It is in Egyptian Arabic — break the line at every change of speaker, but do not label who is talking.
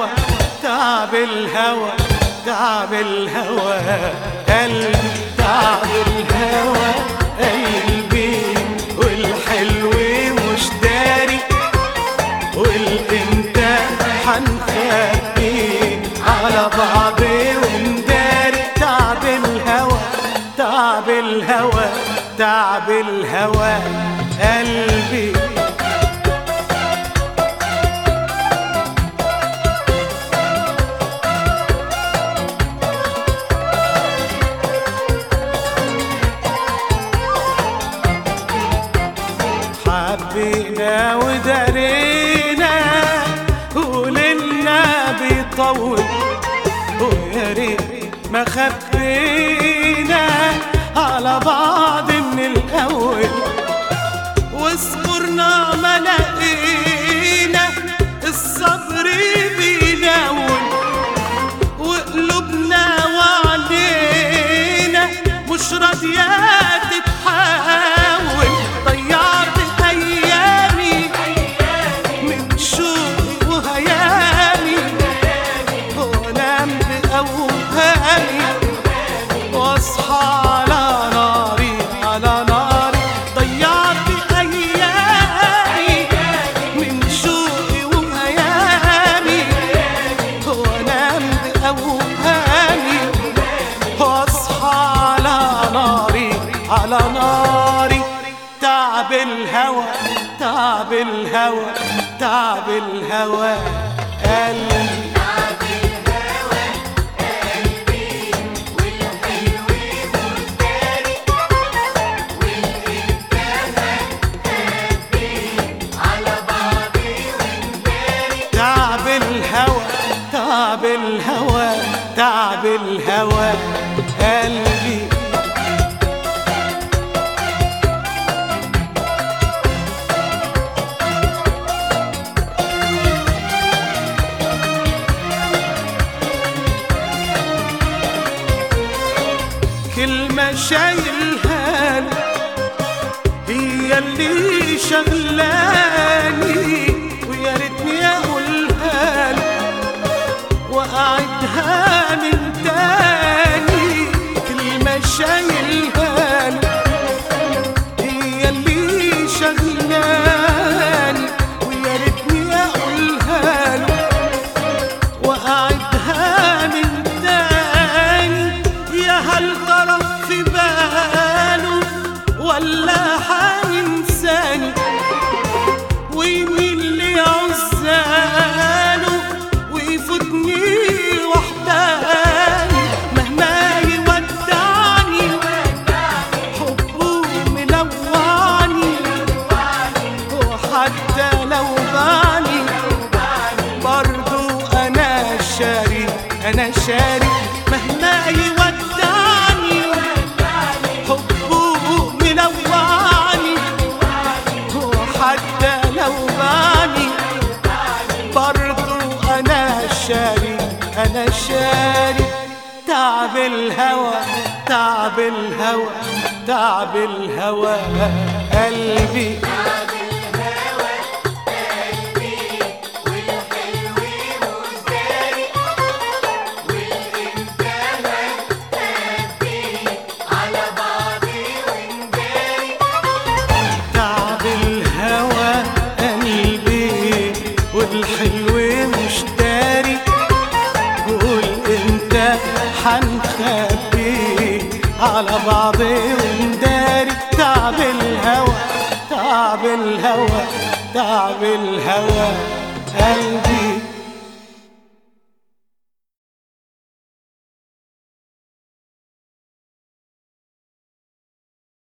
الهوى تعب الهوى تعب الهوى قلبي تعب الهوى قلبي والحلو مش داري والانت حنخبي على بعضي ونداري تعب الهوى تعب الهوى تعب الهوى قلبي حبينا ودارينا وللنا بيطول ويا ريت ما خبينا على بعض من الاول وصبرنا ما لقينا الصبر بيناول وقلوبنا وعلينا مش راضية تتحول ضيعت أيامي من شوقي وهيامي وأنام بأوهامي واصحى على ناري على ناري ضيعت أيامي من شوقي وهيامي وأنام بأوهامي واصحى على ناري على ناري تعب الهوى تعب الهوى تعب الهوى قلبي تعب الهوى تعب الهوى تعب الهوى قلبي كلمة شايلها لي هي اللي شغلاني ويا ريتني اقولها لي واعدها من تاني كلمة شايلها لي هي اللي شغلاني ويا ريتني اقولها له واعدها من تاني يا هل طرف في باله ولا حينساني ويمين لي عزاله ويفوتني وحداني مهما يودعني حبه ملوعني وحتى لو باني برضو انا شاري انا شاري مهما يودعني حبه ملوعني وحتى لو باني برضو انا شاري انا شاري تعب الهوى تعب الهوى تعب الهوى قلبي تعب الهوى قلبي والحلو مش داري قول انت حنخبي على بعضي ونداري تعب الهوى تعب الهوى تعب الهوى قلبي